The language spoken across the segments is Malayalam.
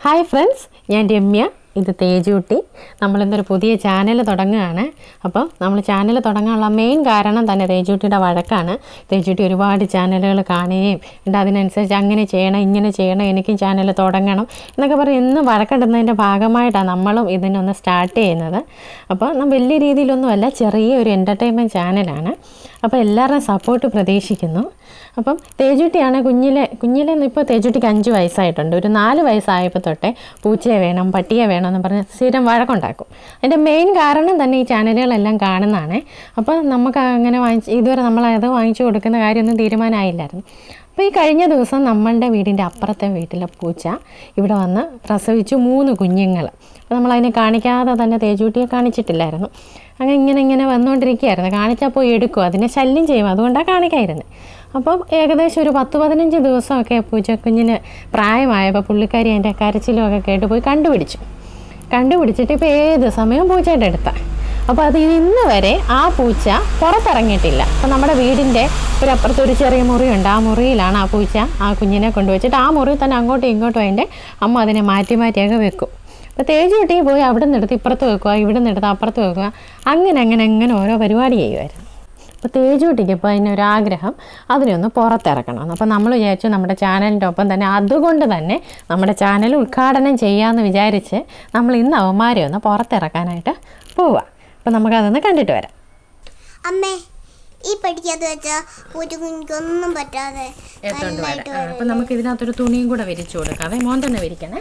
ഹായ് ഫ്രണ്ട്സ് ഞാൻ രമ്യ ഇത് തേജൂട്ടി നമ്മളിന്നൊരു പുതിയ ചാനൽ തുടങ്ങുകയാണ് അപ്പോൾ നമ്മൾ ചാനൽ തുടങ്ങാനുള്ള മെയിൻ കാരണം തന്നെ തേജൂട്ടിയുടെ വഴക്കാണ് തേജൂട്ടി ഒരുപാട് ചാനലുകൾ കാണുകയും എന്നിട്ട് അതിനനുസരിച്ച് അങ്ങനെ ചെയ്യണം ഇങ്ങനെ ചെയ്യണം എനിക്കും ചാനൽ തുടങ്ങണം എന്നൊക്കെ പറഞ്ഞ് ഇന്ന് വഴക്കിടുന്നതിൻ്റെ ഭാഗമായിട്ടാണ് നമ്മളും ഇതിനൊന്ന് സ്റ്റാർട്ട് ചെയ്യുന്നത് അപ്പോൾ നമ്മൾ വലിയ രീതിയിലൊന്നുമല്ല ചെറിയ ഒരു എൻ്റർടൈൻമെൻറ്റ് ചാനലാണ് അപ്പോൾ എല്ലാവരുടെയും സപ്പോർട്ട് പ്രതീക്ഷിക്കുന്നു അപ്പം തേജുട്ടിയാണ് കുഞ്ഞിലെ കുഞ്ഞിലെ ഇപ്പോൾ തേജുട്ടിക്ക് അഞ്ച് വയസ്സായിട്ടുണ്ട് ഒരു നാല് വയസ്സായപ്പോൾ തൊട്ടേ പൂച്ചയെ വേണം പട്ടിയെ വേണം എന്ന് പറഞ്ഞ് സ്ഥിരം വഴക്കുണ്ടാക്കും അതിൻ്റെ മെയിൻ കാരണം തന്നെ ഈ ചാനലുകളെല്ലാം കാണുന്നതാണ് അപ്പോൾ നമുക്ക് അങ്ങനെ വാങ്ങിച്ച് ഇതുവരെ നമ്മൾ അത് വാങ്ങിച്ചു കൊടുക്കുന്ന കാര്യമൊന്നും തീരുമാനമായില്ലായിരുന്നു അപ്പോൾ ഈ കഴിഞ്ഞ ദിവസം നമ്മളുടെ വീടിൻ്റെ അപ്പുറത്തെ വീട്ടിലെ പൂച്ച ഇവിടെ വന്ന് പ്രസവിച്ചു മൂന്ന് കുഞ്ഞുങ്ങൾ അപ്പോൾ നമ്മളതിനെ കാണിക്കാതെ തന്നെ തേജൂട്ടിയെ കാണിച്ചിട്ടില്ലായിരുന്നു അങ്ങനെ ഇങ്ങനെ ഇങ്ങനെ വന്നുകൊണ്ടിരിക്കുകയായിരുന്നു കാണിച്ചാൽ പോയി എടുക്കും അതിനെ ശല്യം ചെയ്യും അതുകൊണ്ടാണ് കാണിക്കായിരുന്നത് അപ്പം ഏകദേശം ഒരു പത്ത് പതിനഞ്ച് ദിവസമൊക്കെ പൂച്ചക്കുഞ്ഞിന് പ്രായമായപ്പോൾ പുള്ളിക്കാരി അതിൻ്റെ കരച്ചിലും ഒക്കെ കേട്ട് പോയി കണ്ടുപിടിച്ചു കണ്ടുപിടിച്ചിട്ട് ഇപ്പോൾ ഏത് സമയവും പൂച്ചയുടെ അടുത്താണ് അപ്പോൾ അത് ഇന്ന് വരെ ആ പൂച്ച പുറത്തിറങ്ങിയിട്ടില്ല അപ്പോൾ നമ്മുടെ വീടിൻ്റെ ഒരു അപ്പുറത്ത് ഒരു ചെറിയ മുറിയുണ്ട് ആ മുറിയിലാണ് ആ പൂച്ച ആ കുഞ്ഞിനെ കൊണ്ടുവച്ചിട്ട് ആ മുറി തന്നെ അങ്ങോട്ടും ഇങ്ങോട്ടും അതിൻ്റെ അമ്മ അതിനെ മാറ്റി മാറ്റിയൊക്കെ വെക്കും അപ്പോൾ തേജ് കുട്ടി പോയി അവിടെ നിന്ന് എടുത്ത് ഇപ്പുറത്ത് വെക്കുക ഇവിടെ നിന്ന് എടുത്ത് അപ്പുറത്ത് വെക്കുക അങ്ങനെ അങ്ങനെ അങ്ങനെ ഓരോ പരിപാടി ചെയ്യുമായിരുന്നു അപ്പോൾ തേജുട്ടിക്ക് ഇപ്പോൾ അതിനൊരാഗ്രഹം അതിനെ ഒന്ന് പുറത്തിറക്കണം അപ്പോൾ നമ്മൾ വിചാരിച്ചു നമ്മുടെ ചാനലിൻ്റെ ഒപ്പം തന്നെ അതുകൊണ്ട് തന്നെ നമ്മുടെ ചാനൽ ഉദ്ഘാടനം ചെയ്യാമെന്ന് വിചാരിച്ച് നമ്മൾ ഇന്ന് അവന്മാരെ ഒന്ന് പുറത്തിറക്കാനായിട്ട് പോവുക അപ്പോൾ നമുക്കതൊന്ന് കണ്ടിട്ട് വരാം അമ്മേ ഈ പഠിക്കാത്ത വെച്ചാ പൂച്ചക്കുഞ്ഞിക്കൊന്നും പറ്റാതെ എടുത്തോണ്ട് നന്നായിട്ട് വരാം അപ്പോൾ നമുക്ക് ഇതിനകത്തൊരു തുണിയും കൂടെ വിരിച്ചു കൊടുക്കാം അതേ മോൻ തന്നെ വിരിക്കണേ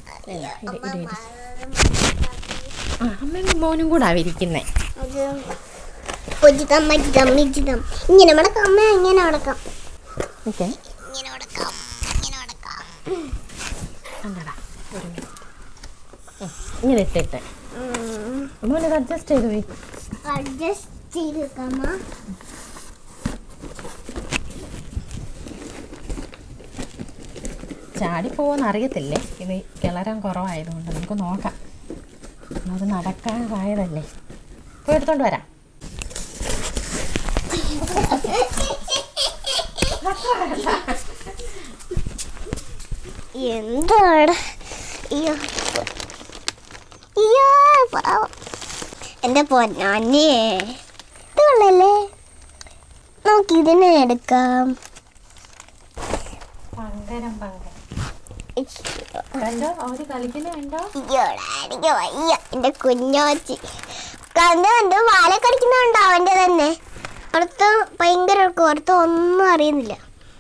ആ അമ്മയും മോനും കൂടെ വിരിക്കുന്നേ അത് പൊജിതം മജിതം മിജിതം ഇങ്ങനെ മടക്കാം അമ്മ ഇങ്ങനെ മടക്കാം ഓക്കെ ഇങ്ങനെ മടക്കാം ഇങ്ങനെ മടക്കാം കണ്ടടാ ഒരു മിനിറ്റ് ഉം, ഇങ്ങനെ ഇട്ടിട്ട് മോനത് അഡ്ജസ്റ്റ് ചെയ്ത് പോയി അഡ്ജസ്റ്റ് ചെയ്ത് വെക്കാമ ചാടി പോകുമെന്ന് അറിയത്തില്ലേ ഇത് കിളരാൻ കുറവായതുകൊണ്ട് നമുക്ക് നോക്കാം അത് നടക്കാറായതല്ലേ പോയി എടുത്തോണ്ട് വരാം എന്താണ് അയ്യോ അയ്യോ പാവം എൻ്റെ പൊന്നാനേ ഇത് കൊള്ളല്ലേ നമുക്ക് ഇതിനെ എടുക്കാം പങ്കരം പങ്കരം ഇയ്യോ. കണ്ടോ അവര് കളിക്കുന്നത് കണ്ടോ അയ്യോടാ, എനിക്ക് വയ്യ എൻ്റെ കുഞ്ഞോച്ചി കണ്ട് കണ്ട് വാല കടിക്കുന്നുണ്ടോ അവൻ്റെ തന്നെ അടുത്ത് ഭയങ്കര ഉറക്കം. അടുത്ത് ഒന്നും അറിയുന്നില്ല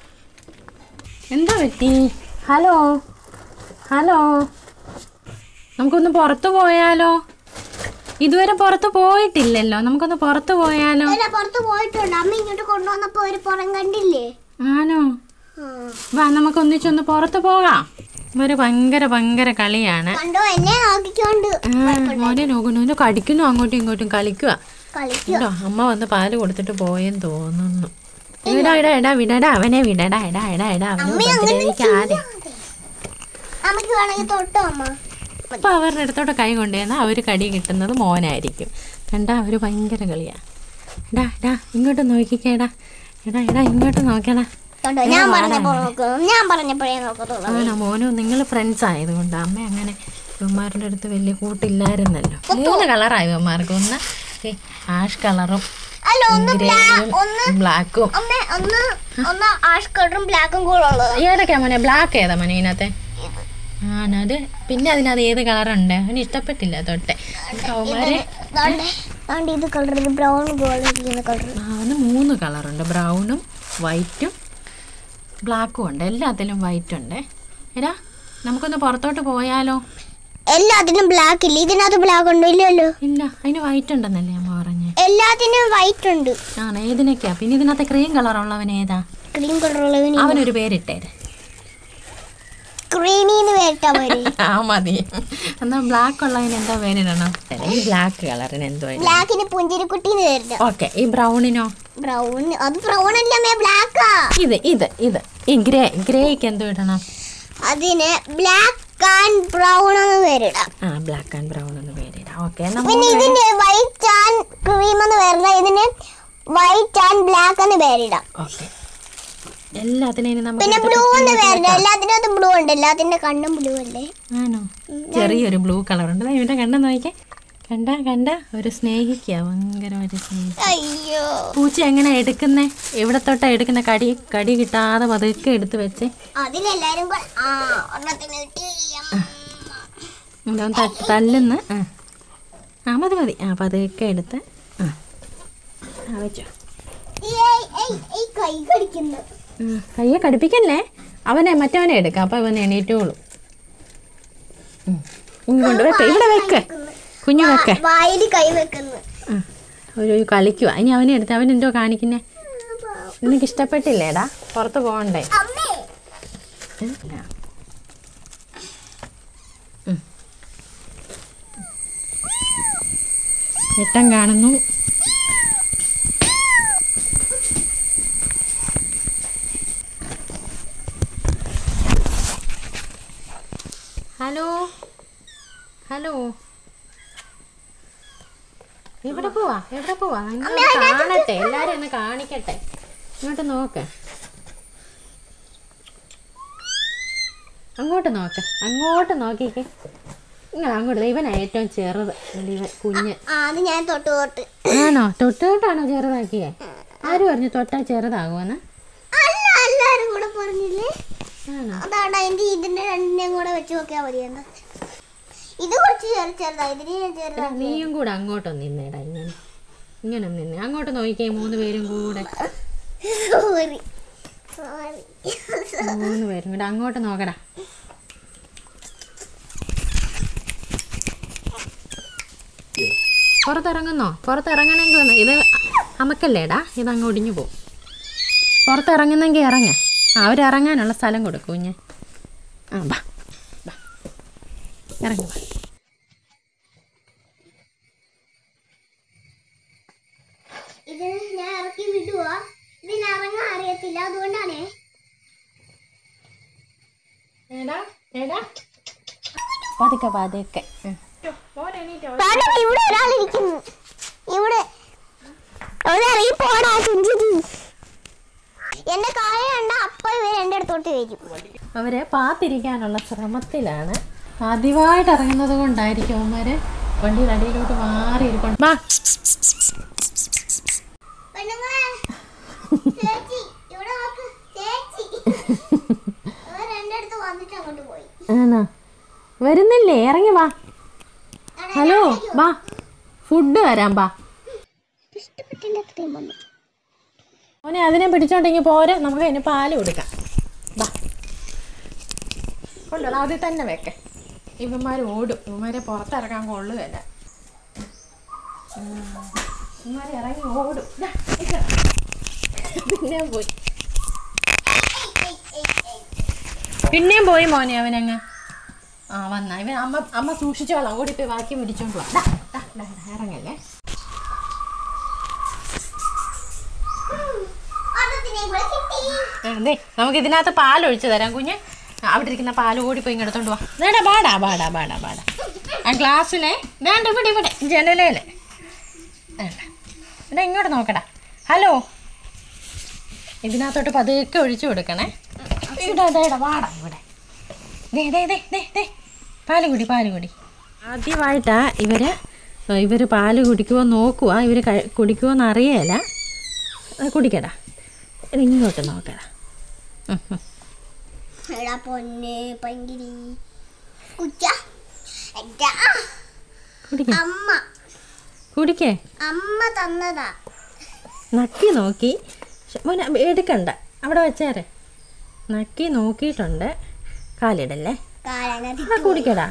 എന്താ പറ്റി ഹലോ ഹലോ നമുക്കൊന്ന് പുറത്ത് പോയാലോ ഇതുവരെ പുറത്ത് പോയിട്ടില്ലല്ലോ നമുക്കൊന്ന് പുറത്ത് പോയാലോ അല്ല പുറത്ത് പോയിട്ടുണ്ട് അമ്മ ഇങ്ങോട്ട് കൊണ്ടുവന്നപ്പോ ഒരു പുറം കണ്ടില്ലേ ആണോ വാ നമുക്ക് ഒന്നിച്ചൊന്ന് പുറത്ത് പോകാം ഇവര് ഭയങ്കര ഭയങ്കര കളിയാണ് കണ്ടോ എന്നെ നോക്കിക്കൊണ്ട് ആ, മോനെ നോക്കുന്നു കടിക്കുന്നു അങ്ങോട്ടും ഇങ്ങോട്ടും കളിക്കുക കളിക്കുക കേട്ടോ അമ്മ വന്ന് പാല് കൊടുത്തിട്ട് പോയെന്ന് തോന്നുന്നു വിടാ ഇടാ ഇടാ വിടടാ അവനെ വിടടാ ഇടാ ഇടാ ഇടാ അവനെ ഉപദ്രവിക്കാതെ അമ്മക്ക് വേണമെങ്കിൽ തൊട്ടോ അമ്മ അപ്പൊ അവരുടെ അടുത്തോടെ കൈ കൊണ്ടുവന്നാൽ അവർ കടി കിട്ടുന്നത് മോനായിരിക്കും കണ്ടാ അവര് ഭയങ്കര കളിയാ എടാ എടാ ഇങ്ങോട്ട് നോക്കിക്കേടാ എടാ എടാ ഇങ്ങോട്ട് നോക്കടാ കണ്ടോ ഞാൻ പറഞ്ഞപ്പോ നോക്കുന്നു ഞാൻ പറഞ്ഞപ്പോഴേ നോക്കത്തുള്ളൂ ആണോ മോനും നിങ്ങൾ ഫ്രണ്ട്സ് ആയതുകൊണ്ട് അമ്മ അങ്ങനെ ഇവന്മാരുടെ അടുത്ത് വലിയ കൂട്ടില്ലായിരുന്നല്ലോ മൂന്ന് കളറായി ഇവന്മാർക്ക് ഒന്ന് ഈ ആഷ് കളറും അല്ല ഒന്ന് ഗ്രേയും ഒന്ന് ബ്ലാക്കും അമ്മ ഒന്ന് ഒന്ന് ആഷ് കളറും ബ്ലാക്കും കൂടെ ഉള്ളത് ഏതൊക്കെയാ മോനെ ബ്ലാക്ക് ഏതാ മോനെ ഇതിനകത്തെ ആണത് പിന്നെ അതിനകത്ത് ഏത് കളറുണ്ട് അവന് ഇഷ്ടപ്പെട്ടില്ല തൊട്ടെ അവന്മാരെ ദാണ്ടെ, ദാണ്ടെ ഇത് കളർ ഇത് ബ്രൗൺ ഗോൾഡ് ഇരിക്കുന്ന കളർ ആ, അവന് മൂന്ന് കളറുണ്ട് ബ്രൗണും വൈറ്റും ബ്ലാക്കും ഉണ്ട് എല്ലാത്തിലും വൈറ്റ് ഉണ്ട് എടാ നമുക്കൊന്ന് പുറത്തോട്ട് പോയാലോ എല്ലാത്തിനും ബ്ലാക്ക് ഇല്ല ഇതിനകത്ത് ബ്ലാക്ക് ഉണ്ടോ ഇല്ലല്ലോ ഇല്ല അതിന് വൈറ്റ് ഉണ്ടെന്നല്ലേ അമ്മ പറഞ്ഞേ എല്ലാത്തിനും വൈറ്റ് ഉണ്ട് ആണ് ഏതിനൊക്കെയാ പിന്നെ ഇതിനകത്ത് ക്രീം കളറുള്ളവൻ ഏതാ ക്രീം കളർ ഉള്ളതിന് അവനൊരു പേരിട്ടേര് ക്രീമിന്ന് വേട്ടാ പോരെ ആ മതി എന്നാ ബ്ലാക്ക് ഉള്ളതിന് എന്താ പേരിടണം ഈ ബ്ലാക്ക് കളറിന് എന്തോ ബ്ലാക്കിന് പുഞ്ചിരിക്കുട്ടിന്ന് വരില്ല ഓക്കെ ഈ ബ്രൗണിനോ ബ്രൗൺ അത് ബ്രൗൺ അല്ലമ്മേ ബ്ലാക്കാ ഇത് ഇത് ഇത് ഈ ഗ്രേ ഗ്രേക്ക് എന്തോ ഇടണം അതിന് ബ്ലാക്ക് ആൻഡ് ബ്രൗൺ എന്ന് പേരിടാം ആ ബ്ലാക്ക് ആൻഡ് ബ്രൗൺ എന്ന് പേരിടാം ഓക്കെ പിന്നെ ഇതിന് വൈറ്റ് ആൻഡ് ക്രീം എന്ന് പേരിടാം ഇതിന് വൈറ്റ് ആൻഡ് ബ്ലാക്ക് എന്ന് പേരിടാം ഓക്കെ എല്ലാത്തിനും ഇനി നമുക്ക് പിന്നെ എടുത്തിട്ട് ബ്ലൂ എന്ന് ഇതിലേക്ക് പേരുണ്ട് വെക്കാം. എല്ലാത്തിനകത്തും ബ്ലൂ ഉണ്ട് എല്ലാത്തിന്റെ കണ്ണും ബ്ലൂ അല്ലേ ആണോ ചെറിയൊരു ബ്ലൂ കളർ ഉണ്ട് ദാ ഇവന്റെ കണ്ണെന്ന് നോക്കിയേ കണ്ട കണ്ട ഒരു സ്നേഹിക്കുക ഭയങ്കര ഒരു സ്നേഹി അയ്യോ പൂച്ച എങ്ങനെ എടുക്കുന്നേ എവിടെ തൊട്ടാ എടുക്കുന്ന കടി കടി കിട്ടാതെ പതുക്കെ എടുത്ത് വെച്ച് അതിലെല്ലാരും കൊ- ആ ഒരെണ്ണത്തിന് കിട്ടി അമ്മ. ഇതൊന്ന് തട്ട് തല്ലുന്ന് ആ ആ മതി മതി ആ പതുക്കെ എടുത്ത് ആ ആ വെച്ചോ ഏയ്, ഏയ്, ഏയ്, കൈ കടിക്കുന്നു ആ, കയ്യെ കടുപ്പിക്കല്ലേ അവനെ മറ്റവനെ എടുക്കാം അപ്പം അവൻ എണീറ്റോളും ഉം. ഇങ്ങ് കൊണ്ട് വെക്ക ഇവിടെ വെക്ക് കുഞ്ഞു വെക്ക് വായിൽ കൈ വെക്കുന്നു ആ ഒരു കളിക്കുക ഇനി അവനെ എടുത്ത് അവൻ എന്തോ കാണിക്കുന്നേ നിനക്ക് ഇഷ്ടപ്പെട്ടില്ലേടാ പുറത്ത് പോകണ്ടേ അമ്മേ ഉം. ഉം. വെട്ടം കാണുന്നു ഹലോ ഹലോ എവിടെ പോവാ എവിടെ പോവാ ഇങ്ങോട്ട് കാണട്ടെ എല്ലാരും ഒന്ന് കാണിക്കട്ടെ ഇങ്ങോട്ട് നോക്ക് അങ്ങോട്ട് നോക്ക് അങ്ങോട്ട് നോക്കിക്കേ ഇങ്ങനെ അങ്ങോട്ട് ദേ ഇവനാ ഏറ്റവും ചെറുത് ഇവിടെ ഇവൻ കുഞ്ഞ് ആ അത് ഞാൻ തൊട്ട് തൊട്ട് ആണോ തൊട്ട് തൊട്ടാണോ ചെറുതാക്കിയേ ആര് പറഞ്ഞു തൊട്ടാ ചെറുതാകുമെന്ന് അല്ല എല്ലാരും കൂടെ പറഞ്ഞില്ലേ ആണോ അതാണ് അതിന്റെ ഇതിന്റെ രണ്ടിനെയും കൂടെ വെച്ച് നോക്കിയാൽ മതി എന്താ ഇത് കുറച്ച് ചെറു ചെറുതാ ഇതിന് ഞാൻ എടാ, ചെറുതാ നീയും കൂടെ അങ്ങോട്ടൊന്ന് നിന്നേടാ ഇങ്ങനെ ഇങ്ങനെ ഒന്ന് നിന്നെ അങ്ങോട്ട് നോക്കിക്കേ മൂന്ന് പേരും കൂടെ സോറി സോറി മൂന്ന് പേരും കൂടെ അങ്ങോട്ട് നോക്കടാ പുറത്തിറങ്ങുന്നോ പുറത്തിറങ്ങണമെങ്കിൽ ഒന്ന് ഇത് അമക്കല്ലേടാ ഇത് അങ്ങ് ഒടിഞ്ഞു പോകും പുറത്തിറങ്ങുന്നെങ്കിൽ ഇറങ്ങ ആ അവരിറങ്ങാനുള്ള സ്ഥലം കൊടുക്കും കുഞ്ഞ് ആ ബാ ബാ ഇറങ്ങി വാ ഇത് ഞാൻ ഇറക്കി വിടുവാ ഇതിന് ഇറങ്ങാൻ അറിയത്തില്ല അതുകൊണ്ടാണേ ഏടാ ഏടാ പതുക്കെ പതുക്കെ ഉം. കാരണം ഇവിടെ ഒരാളിരിക്കുന്നു ഇവിടെ അവിടെ ഇറങ്ങി പോടാ കുഞ്ചിരി എന്റെ കായ കണ്ട അപ്പൊ ഇവർ എന്റെ അടുത്തോട്ട് വരും അവരെ പാത്തിരിക്കാനുള്ള ശ്രമത്തിലാണ് ആദ്യമായിട്ട് ഇറങ്ങുന്നത് കൊണ്ടായിരിക്കും അവന്മാര് വണ്ടിയുടെ അടിയിലോട്ട് മാറി ഇരിക്കൊണ്ട് വാ പെണ്ണുങ്ങളെ ചേച്ചി ഇവിടെ നോക്ക് ചേച്ചി അവർ എന്റെ അടുത്ത് വന്നിട്ട് അങ്ങോട്ട് പോയി ആണോ വരുന്നില്ലേ ഇറങ്ങി വാ ഹലോ വാ ഫുഡ് വരാം വാ ഇഷ്ടപ്പെട്ടില്ല അത്രയും വന്നു മോനെ അതിനെ പിടിച്ചോണ്ടെങ്കിൽ പോരെ നമുക്ക് അതിന് പാല് കൊടുക്കാം വാ കൊണ്ടുവരാം അതിൽ തന്നെ വെക്കെ ഇവന്മാർ ഓടും ഇവന്മാരെ പുറത്തിറക്കാൻ കൊള്ളുകയല്ല ഉം. ഇവന്മാര് ഇറങ്ങി ഓടും ദാ, നിക്കടാ. പിന്നെയും പോയി പിന്നെയും പോയി മോനെ അവനങ്ങ് ആ വന്ന ഇവൻ അമ്മ അമ്മ സൂക്ഷിച്ചോളാം ഓടിപ്പോയി ബാക്കി പിടിച്ചോണ്ട് വാ ദാ, ദാ, ദാ, ദാ, ഇറങ്ങല്ലേ ഒരെണ്ണത്തിനെ കൂടെ കിട്ടി അതെ നമുക്ക് ഇതിനകത്ത് പാൽ ഒഴിച്ചു തരാം കുഞ്ഞ് അവിടെ ഇരിക്കുന്ന പാൽ ഓടിപ്പോയി ഇങ്ങോട്ടോണ്ട് വാ വേടാ ബാടാ ബാടാ ബാടാ ബാടാ ആ ഗ്ലാസ്സിനെ വേണ്ട ഇവിടെ ഇവിടെ ജനലേല് വേണ്ട ഇവിടെ ഇങ്ങോട്ട് നോക്കടാ ഹലോ ഇതിനകത്തോട്ട് പതുക്കെ ഒഴിച്ചു കൊടുക്കണേ ഇവിടെ അതേടാ വാടാ ഇവിടെ ദേ ദേ ദേ ദേ ദേ പാല് കുടി പാല് കുടി ആദ്യമായിട്ടാ ഇവര് ഇവർ പാല് കുടിക്കുമോ നോക്കുക ഇവർ കുടിക്കുമോ എന്നറിയേല കുടിക്കടാ ഇത് ഇങ്ങോട്ട് നോക്കടാ ഉം, ഉം. എടാ പൊന്നെ പങ്കിരി കുച്ച എടാ കുടിക്ക അമ്മ കുടിക്കേ അമ്മ തന്നതാ നക്കി നോക്കി ശ്ശെ, മോനെ എടുക്കണ്ട അവിടെ വെച്ചേരെ നക്കി നോക്കിയിട്ടുണ്ട് കാലിടല്ലേ കാലനതി ആ കുടിക്കടാ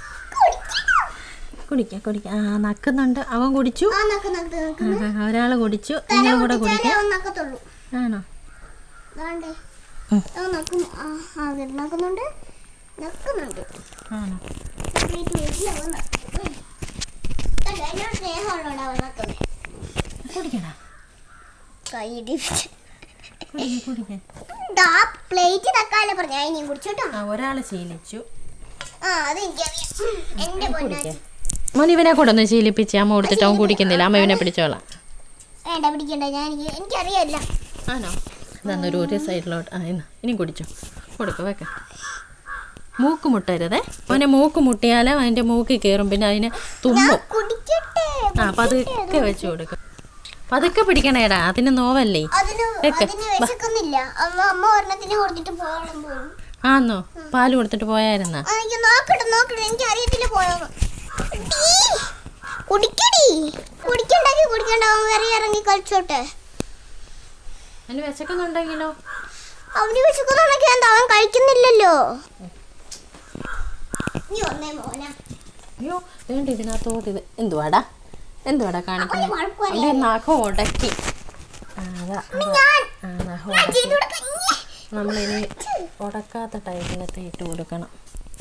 കുടിക്ക കുടിക്ക ആ നക്കുന്നുണ്ട് അവൻ കുടിച്ചു ആ നക്ക് നക്ക് നക്ക് ഒരാൾ കുടിച്ചു നിങ്ങളും കൂടെ കുടിക്കാം അവൻ നക്കത്തുള്ളൂ ആണോ അതാണ്ടേ ഉം. അവൻ നക്കും ആ ആ, അത് നക്കുന്നുണ്ട് നക്കുന്നുണ്ട് ആണോ ചോക്ലേറ്റ് മേടിച്ച് അവൻ നക്കും. ഉം. കണ്ടോ, എന്നോട് സ്നേഹമുള്ളതുകൊണ്ട് അവൻ നക്കുന്നേ കുടിക്കടാ കൈ ഇടിപ്പിച്ച് കുടിക്ക കുടിക്ക ദാ പ്ലേറ്റ് തക്കാലെ പറഞ്ഞ ഇനിയും കുടിച്ചോട്ടോ ആ ഒരാൾ ശീലിച്ചു ആ അത് എനിക്കറിയാം ഉം, എന്റെ പൊന്നാച്ചി മോൻ ഇവനെ കൂടെ ഒന്ന് ശീലിപ്പിച്ച് അമ്മ കൊടുത്തിട്ട് അവൻ കുടിക്കുന്നില്ല അമ്മ ഇവനെ പിടിച്ചോളാം വേണ്ട പിടിക്കണ്ട ഞാൻ എനിക്ക് എനിക്കറിയാല്ല ആണോ ഇതൊന്നൊരു ഒരു സൈഡിലോട്ട് ആ ഇന്ന് ഇനി കുടിച്ചോ കൊടുക്ക വെക്ക മൂക്ക് മുട്ടരുതേ അവൻ്റെ മൂക്ക് മുട്ടിയാൽ അതിൻ്റെ മൂക്കിൽ കയറും പിന്നെ അതിന് തുമ്മും കുടിക്കട്ടെ ആ പതുക്കെ വെച്ച് കൊടുക്കും പതുക്കെ പിടിക്കണേടാ അതിന് നോവല്ലേ അതിന് വെക്ക്. അതിന് വിശക്കുന്നില്ല അമ്മ അമ്മ ഒരെണ്ണത്തിന് കൊടുത്തിട്ട് പോകണം പോലും ആന്നോ പാല് കൊടുത്തിട്ട് പോയായിരുന്നാ ആ, എനിക്ക് നോക്കട്ടെ നോക്കട്ടെ എനിക്ക് അറിയത്തില്ല പോയോന്ന് ഡീ, കുടിക്കടി കുടിക്കണ്ടെങ്കിൽ കുടിക്കണ്ട അവൻ വേറെ ഇറങ്ങി കളിച്ചോട്ടെ അതിന് വിശക്കുന്നുണ്ടെങ്കിലോ അവന് വിശക്കുന്നുണ്ടെങ്കിൽ എന്താ അവൻ കഴിക്കുന്നില്ലല്ലോ നീ ഒന്നേ മോനെ അയ്യോ വേണ്ട ഇതിനകത്തോട്ട് ഇത് എന്തുവാടാ എന്തുവാടാ കാണിക്കുന്നത് അവന് വഴക്ക് പറയാൻ. അവൻ്റെ നഖം ഉടക്കി ആ, അതാ അതാ. ഞാൻ ആ നഖം ഞാൻ ഉടക്കി ചെയ്ത് കൊടുക്കാം. ഞെ. നമ്മളിനി ഉടക്കാത്ത ടൈപ്പിലത്തെ ഇട്ട് കൊടുക്കണം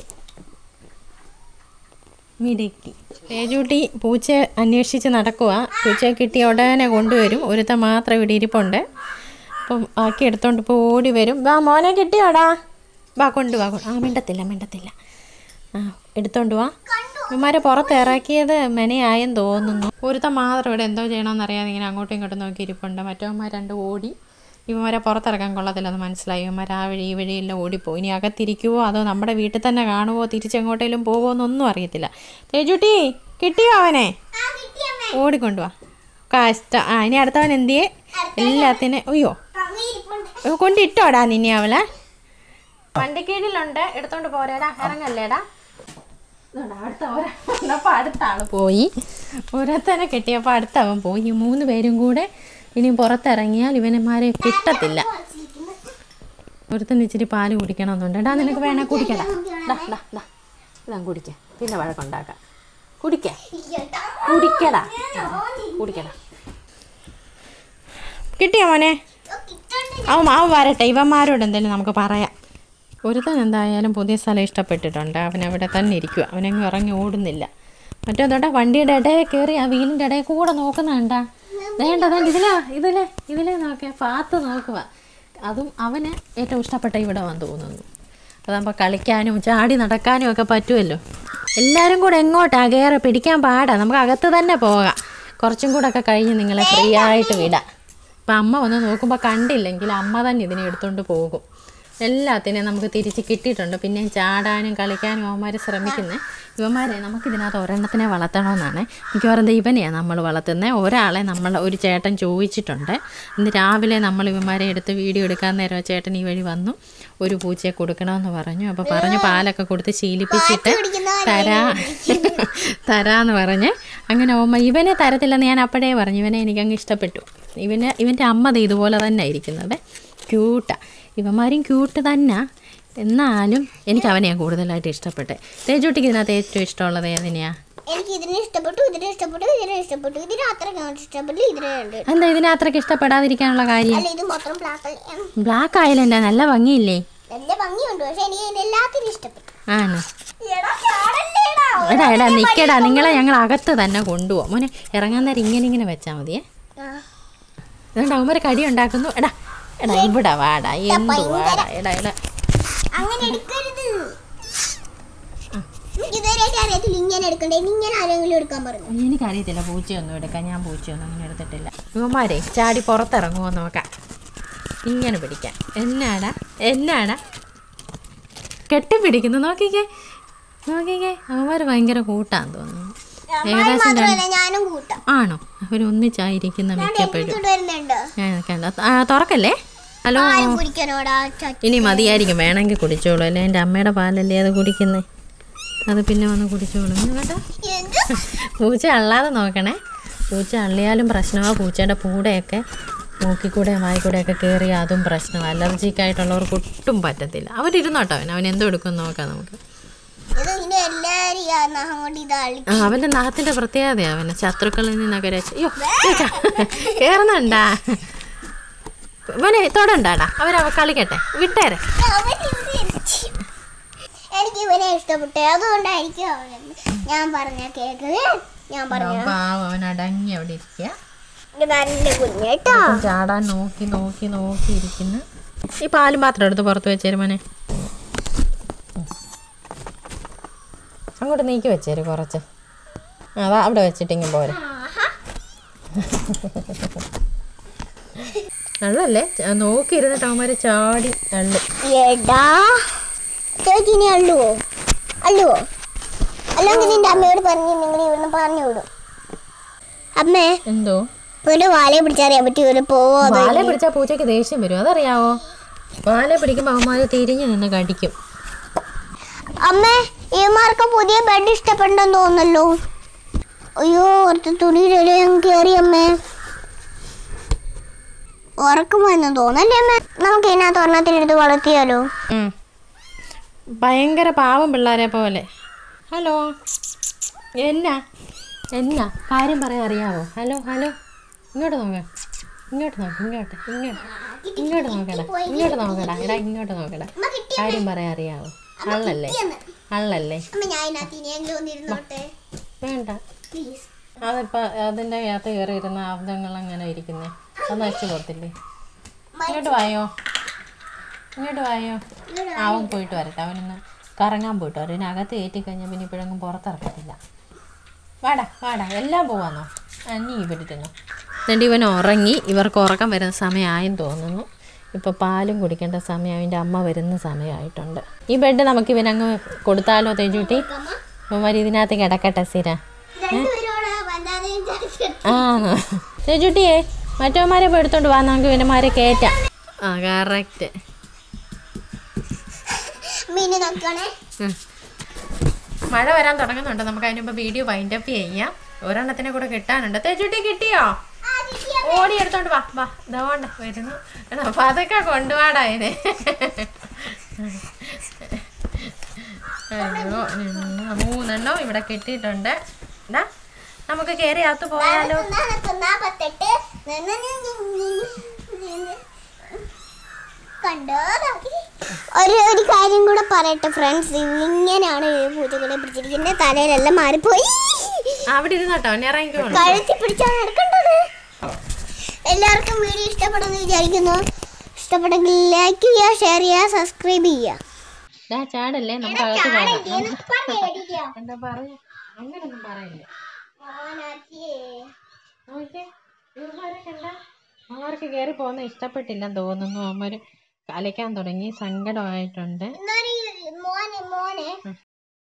മിടുക്കി തേജൂട്ടി പൂച്ച അന്വേഷിച്ച് നടക്കുക പൂച്ചയെ കിട്ടിയ ഉടനെ കൊണ്ടുവരും ഒരുത്ത മാത്രം ഇവിടെ ഇരിപ്പുണ്ട് അപ്പം ബാക്കി എടുത്തോണ്ട് ഇപ്പോൾ ഓടി വരും വാ മോനെ കിട്ടിയോടാ വാ കൊണ്ടുവാ കൊണ്ട് ആ മിണ്ടത്തില്ല മിണ്ടത്തില്ല ആ എടുത്തോണ്ട് വാ ഇവന്മാരെ പുറത്തിറക്കിയത് മെനയായെന്ന് തോന്നുന്നു ഒരുത്ത മാത്രം ഇവിടെ എന്തോ ചെയ്യണമെന്ന് അറിയാതെ ഇങ്ങനെ അങ്ങോട്ടും ഇങ്ങോട്ടും നോക്കി ഇരിപ്പുണ്ട് മറ്റവന്മാർ രണ്ട് ഓടി ഇവന്മാരെ പുറത്തിറക്കാൻ കൊള്ളത്തില്ലെന്ന് മനസ്സിലായി ഇവന്മാർ ആ വഴി ഈ വഴിയെല്ലാം ഓടിപ്പോയി ഇനി അകത്തിരിക്കുവോ അതോ നമ്മുടെ വീട്ടിൽ തന്നെ കാണുമോ തിരിച്ചെങ്ങോട്ടേലും പോകുമോ എന്നൊന്നും അറിയത്തില്ല തേജുട്ടി കിട്ടിയോ അവനെ ആ, കിട്ടി അമ്മേ. ഓടിക്കൊണ്ടുവാ കഷ്ടം ആ ഇനി അടുത്തവൻ എന്തിയെ എല്ലാത്തിനും അയ്യോ അങ്ങ് ഇരിപ്പുണ്ട്. ഇവ കൊണ്ടിട്ടോടാ നിന്നെ അവളെ വണ്ടിക്കീഴിലുണ്ട് എടുത്തോണ്ട് പോരേടാ ഇറങ്ങല്ലേടാ ഇതുകൊണ്ടാ, അടുത്ത ഒരാ വന്നപ്പോൾ അടുത്ത ആള് പോയി ഓരോരുത്തനെ കിട്ടിയപ്പോൾ അടുത്ത അവൻ പോയി ഈ മൂന്ന് പേരും കൂടെ ഇനി പുറത്തിറങ്ങിയാൽ ഇവനന്മാരെ കിട്ടത്തില്ല കുറച്ചിരിക്കുന്നു. ഒരുത്തൻ ഇച്ചിരി പാല് കുടിക്കണമെന്നുണ്ട് എടാ നിനക്ക് വേണേ കുടിക്കടാ ഡാ ഡാ ഡാ ഇതാ കുടിക്ക പിന്നെ വഴക്കുണ്ടാക്കാം കുടിക്ക ഇയ്യട്ടാ. കുടിക്കടാ കുടിക്കടാ കിട്ടിയോ മോനെ കിട്ടണ്ട്. അവൻ അവൻ വരട്ടെ ഇവന്മാരോട് എന്തെങ്കിലും നമുക്ക് പറയാം ഒരുത്തൻ എന്തായാലും പുതിയ സ്ഥലം ഇഷ്ടപ്പെട്ടിട്ടുണ്ട് അവൻ അവിടെ തന്നെ ഇരിക്കുക അവനെങ്ങും ഇറങ്ങി ഓടുന്നില്ല മറ്റേതോട്ടെ വണ്ടിയുടെ ഇടയിൽ കയറി ആ വീലിൻ്റെ ഇടയിൽ കൂടെ നോക്കുന്നുണ്ട വേണ്ട വേണ്ട ഇതിലെ ഇതിലെ ഇതിലെ നോക്കിയ പാത്ത് നോക്കുക അതും അവന് ഏറ്റവും ഇഷ്ടപ്പെട്ട ഇവിടെ വന്ന് തോന്നുന്നു അതാകുമ്പോൾ കളിക്കാനും ചാടി നടക്കാനും ഒക്കെ പറ്റുമല്ലോ എല്ലാവരും കൂടെ എങ്ങോട്ടാ കയറി പിടിക്കാൻ പാടാ നമുക്ക് അകത്ത് തന്നെ പോകാം കുറച്ചും കൂടെ ഒക്കെ കഴിഞ്ഞ് നിങ്ങളെ ഫ്രീ ആയിട്ട് വിടാം അപ്പം അമ്മ വന്ന് നോക്കുമ്പോൾ കണ്ടില്ലെങ്കിൽ അമ്മ തന്നെ ഇതിനെ എടുത്തുകൊണ്ട് പോകും എല്ലാത്തിനെയും നമുക്ക് തിരിച്ച് കിട്ടിയിട്ടുണ്ട് പിന്നെ ചാടാനും കളിക്കാനും അവന്മാർ ശ്രമിക്കുന്നത് ഇവന്മാരെ നമുക്കിതിനകത്ത് ഒരെണ്ണത്തിനെ വളർത്തണമെന്നാണ് മിക്കവാറും ദേ ഇവനെയാണ് നമ്മൾ വളർത്തുന്നത് ഒരാളെ നമ്മൾ ഒരു ചേട്ടൻ ചോദിച്ചിട്ടുണ്ട് ഇന്ന് രാവിലെ നമ്മൾ ഇവന്മാരെ എടുത്ത് വീഡിയോ എടുക്കാൻ നേരം ആ ചേട്ടൻ ഈ വഴി വന്നു ഒരു പൂച്ചയെ കൊടുക്കണമെന്ന് പറഞ്ഞു അപ്പോൾ പറഞ്ഞു പാലൊക്കെ കൊടുത്ത് ശീലിപ്പിച്ചിട്ട് തരാ തരാന്ന് പറഞ്ഞ് അങ്ങനെ ഓമ്മ ഇവനെ തരത്തില്ലെന്ന് ഞാൻ അപ്പോഴേ പറഞ്ഞു ഇവനെ എനിക്കങ്ങ് ഇഷ്ടപ്പെട്ടു ഇവന് ഇവൻ്റെ അമ്മ ദേ ഇതുപോലെ തന്നെ ഇരിക്കുന്നത് ക്യൂട്ടാ ഇവന്മാരും ക്യൂട്ട് തന്നെ എന്നാലും എനിക്ക് അവനെയാണ് കൂടുതലായിട്ട് ഇഷ്ടപ്പെട്ടത് തേജൂട്ടിക്ക് ഇതിനകത്ത് ഏറ്റവും ഇഷ്ടമുള്ളത് ഏതിനെയാ എനിക്ക് ഇതിനെ ഇഷ്ടപ്പെട്ടു ഇതിനെ ഇഷ്ടപ്പെട്ടു ഇതിനെ ഇഷ്ടപ്പെട്ടു ഇതിനെ അത്ര ഇഷ്ടപ്പെട്ടു ഇതിനെ ഉണ്ട് എന്താ ഇതിനെ അത്രയ്ക്ക് ഇഷ്ടപ്പെടാതിരിക്കാനുള്ള കാര്യം അല്ല ഇത് മൊത്തം ബ്ലാക്ക് ബ്ലാക്ക് ആയാലും എന്താ നല്ല ഭംഗിയില്ലേ നല്ല ഭംഗിയുണ്ട് പക്ഷെ എനിക്ക് ഇതിനെ എല്ലാത്തിനും ഇഷ്ടപ്പെട്ടു ആണ് എടാ, ചാടല്ലേടാ. എടാ എടാ നിൽക്കടാ നിങ്ങളെ ഞങ്ങൾ അകത്ത് തന്നെ കൊണ്ടുപോകും മോനെ ഇറങ്ങാൻ നേരം ഇങ്ങനെ ഇങ്ങനെ വെച്ചാൽ മതിയേ ആ. അതുകൊണ്ട് അവന്മാർ കടി ഉണ്ടാക്കുന്നു എടാ എടാ ഇവിടെ വാടാ എന്തു വാടാ എടാ എടാ അങ്ങനെ എടുക്കരുത് എനിക്ക് ഇതുവരെയായിട്ട് അറിയത്തില്ല ഇങ്ങനെ എടുക്കണ്ടേ ഇനി ഇങ്ങനെ ആരെങ്കിലും എടുക്കാൻ പറഞ്ഞു എനിക്കറിയത്തില്ല പൂച്ചയൊന്നും എടുക്കാൻ ഞാൻ പൂച്ചയൊന്നും അങ്ങനെ എടുത്തിട്ടില്ല ഇവന്മാരെ ചാടി പുറത്തിറങ്ങുമോ നോക്കാം ഇങ്ങനെ പിടിക്കാം എന്നാടാ എന്നാടാ കെട്ടിപ്പിടിക്കുന്നു നോക്കിക്കേ നോക്കിക്കേ അവന്മാർ ഭയങ്കര കൂട്ടാന്ന് തോന്നുന്നു ഏകദേശം രണ്ട്- മാത്രമല്ല ഞാനും കൂട്ടാം ആണോ അവരൊന്നിച്ചായിരിക്കുന്ന മിക്കപ്പോഴും എടുത്തിട്ട് വരുന്നുണ്ട് ഞാൻ കണ്ട ആ, തുറക്കല്ലേ ഹലോ ആരും കുടിക്കാനോടാ ചട്ടി ഇനി മതിയായിരിക്കും വേണമെങ്കിൽ കുടിച്ചോളൂ അല്ലേ എൻ്റെ അമ്മയുടെ പാലല്ലേ അത് കുടിക്കുന്നേ അത് പിന്നെ വന്ന് കുടിച്ചോളൂ ഇന്ന് കേട്ടോ എന്ത് പൂച്ച അള്ളാതെ നോക്കണേ പൂച്ച അള്ളിയാലും പ്രശ്നമാണ് പൂച്ചയുടെ പൂടെയൊക്കെ മൂക്കിക്കൂടെ വായിക്കൂടെയൊക്കെ കയറി അതും പ്രശ്നമാണ് അലർജിക്കായിട്ടുള്ളവർക്ക് ഒട്ടും പറ്റത്തില്ല അവരിരുന്നോട്ടോ അവൻ അവൻ എന്തോ എടുക്കും നോക്കാം നമുക്ക് ഇത് ഇങ്ങനെ എല്ലാരും ഈ നഖം കൊണ്ട് ഇതാളി ആ അവൻ്റെ നഖത്തിൻ്റെ പ്രത്യേകതയാണ് അവൻ്റെ ശത്രുക്കളിൽ നിന്നൊക്കെ രക്ഷ അയ്യോ കയറുന്നുണ്ടാ ഇവനെ തൊടണ്ടാടാ അവരവ കളിക്കട്ടെ വിട്ടേരെ അവൻ ഇവിടെ ഇരിച്ച്. എനിക്ക് ഇവനെ ഇഷ്ടപ്പെട്ടു അതുകൊണ്ടായിരിക്കും അവൻ ഞാൻ പറഞ്ഞ കേക്കത് ഞാൻ പറഞ്ഞ പാവം അവൻ അടങ്ങി അവിടെ ഇരിക്കുക നല്ല കുഞ്ഞേട്ടോ ഇപ്പം ചാടാൻ നോക്കി നോക്കി നോക്കി ഇരിക്കുന്നു ഈ പാലും പാത്രം എടുത്ത് പുറത്ത് വെച്ചേര് മോനെ അങ്ങോട്ട് നീക്കി വെച്ചേര് കുറച്ച് ആ, അതാ അവിടെ വെച്ചിട്ടിങ്ങ് പോരെ വെള്ളമല്ലേ ച- നോക്കിയിരുന്നിട്ട് അവന്മാര് ചാടി തള്ളു എടാ ചേച്ചി ഇനി അള്ളുവോ അള്ളുവോ അല്ലെങ്കിൽ നിന്റെ അമ്മയോട് പറഞ്ഞു നിങ്ങൾ ഇവിടുന്ന് പറഞ്ഞു വിടും അമ്മേ എന്തോ ഒരു വാലയെ പിടിച്ചറിയാൻ പറ്റി ഒരു പോവോ അതോ വാല പിടിച്ചാൽ പൂച്ചയ്ക്ക് ദേഷ്യം വരും അതറിയാവോ വാല പിടിക്കുമ്പോൾ അവന്മാര് തിരിഞ്ഞു നിന്ന് കടിക്കും അമ്മേ ഇവന്മാർക്ക് പുതിയ ബെഡ് ഇഷ്ടപ്പെട്ടെന്ന് തോന്നല്ലോ അയ്യോ ഓർത്ത് തുണിയിലെ കയറി അമ്മേ ഉറക്കം വന്നു തോന്നല്ലേ അമ്മേ നമുക്ക് ഇതിനകത്ത് ഒരെണ്ണത്തിനെടുത്ത് വളർത്തിയാലോ ഉം. ഭയങ്കര പാവം പിള്ളേരെ പോലെ ഹലോ എന്നാ എന്നാ കാര്യം പറയാൻ അറിയാവോ ഹലോ ഹലോ ഇങ്ങോട്ട് നോക്ക ഇങ്ങോട്ട് നോക്ക് ഇങ്ങോട്ട് ഇങ്ങോട്ട് ഇങ്ങോട്ട് നോക്കടാ ഇങ്ങോട്ട് നോക്കടാ എടാ ഇങ്ങോട്ട് നോക്കടാ കാര്യം പറയാൻ അറിയാവോ അള്ളല്ലേ അള്ളല്ലേ അമ്മ ഞാൻ ഇതിനകത്ത് ഇനിയെങ്കിലും ഒന്നിരുന്നോട്ടെ വേണ്ട പ്ലീസ് അതിപ്പോൾ അതിൻ്റെ അകത്ത് കയറി ഇരുന്ന ആബ്ദങ്ങൾ അങ്ങനെ ഇരിക്കുന്നേ അത് നശിച്ചു പോകത്തില്ലേ ഇങ്ങോട്ട് വായോ ഇങ്ങോട്ട് വായോ അവൻ പോയിട്ട് വരട്ടെ അവനൊന്ന് കറങ്ങാൻ പോയിട്ട് വരും ഇതിനകത്ത് കയറ്റി കഴിഞ്ഞാൽ പിന്നെ ഇപ്പോഴൊന്നും പുറത്തിറക്കത്തില്ല വാടാ വാടാ എല്ലാം പോവാന്നോ ആ നീ ഇവിടെ ഇരുന്നോ എന്നിട്ട് ഇവൻ ഉറങ്ങി ഇവർക്ക് ഉറക്കം വരുന്ന സമയമായെന്ന് തോന്നുന്നു ഇപ്പോൾ പാലും കുടിക്കേണ്ട സമയം അവൻ്റെ അമ്മ വരുന്ന സമയമായിട്ടുണ്ട് ഈ ബെഡ് നമുക്ക് ഇവനങ്ങ് കൊടുത്താലോ തേജൂട്ടി ഇവന്മാർ ഇതിനകത്ത് കിടക്കട്ടെ സ്ഥിര രണ്ടുപേരോട് വന്നാതെ വിചാരിച്ചിട്ട് ആ തേജൂട്ടിയേ മറ്റവന്മാരെ പോയി എടുത്തോണ്ട് വാ നമുക്ക് ഇവന്മാരെ കയറ്റാം ആ കറക്റ്റ് മീനെ നോക്കണേ മഴ വരാൻ തുടങ്ങുന്നുണ്ട് നമുക്ക് അതിന് മുമ്പ് വീഡിയോ വൈൻഡപ്പ് ചെയ്യാം ഒരെണ്ണത്തിനെ കൂടെ കിട്ടാനുണ്ട് തേജുട്ടി കിട്ടിയോ ഓടി എടുത്തോണ്ട് വാ വാ ഇതോണ്ട് വരുന്നു എടാ, അപ്പൊ അതൊക്കെ കൊണ്ടുപോടാ അതിനെ അയ്യോ ഉം, മൂന്നെണ്ണം ഇവിടെ കിട്ടിയിട്ടുണ്ട് ഇതാ നമുക്ക് കയറി അകത്ത് പോയാലോ നാപ്പത്തെട്ട് കണ്ടോ ഒരു ഒരു കാര്യം കൂടെ പറയട്ടെ ഫ്രണ്ട്സ് ഇങ്ങനെയാണ് ഈ പൂച്ചകളെ പിടിച്ചിരിക്കുന്നത് തലയിലെല്ലാം മാറിപ്പോയി ആ, അവിടെ ഇരുന്നോട്ടോ എന്നെ ഇറങ്ങിക്കോളൂ കഴുത്തി പിടിച്ചാണ് എടുക്കേണ്ടത് എല്ലാവർക്കും വീഡിയോ ഇഷ്ടപ്പെടുന്നു വിചാരിക്കുന്നു ഇഷ്ടപ്പെട്ടെങ്കിൽ ലൈക്ക് ചെയ്യുക ഷെയർ ചെയ്യുക സബ്സ്ക്രൈബ് ചെയ്യുക ഡാ ചാടല്ലേ നമുക്ക് അകത്ത് പോകാം എന്താ പറയാ അങ്ങനൊന്നും പറയില്ല നോക്കിയേ ഇവന്മാരൊക്കെ എന്താ അവർക്ക് കയറി പോകുന്ന ഇഷ്ടപ്പെട്ടില്ലെന്ന് തോന്നുന്നു അവന്മാര് കലയ്ക്കാൻ തുടങ്ങി സങ്കടമായിട്ടുണ്ട് മോനെ മോനെ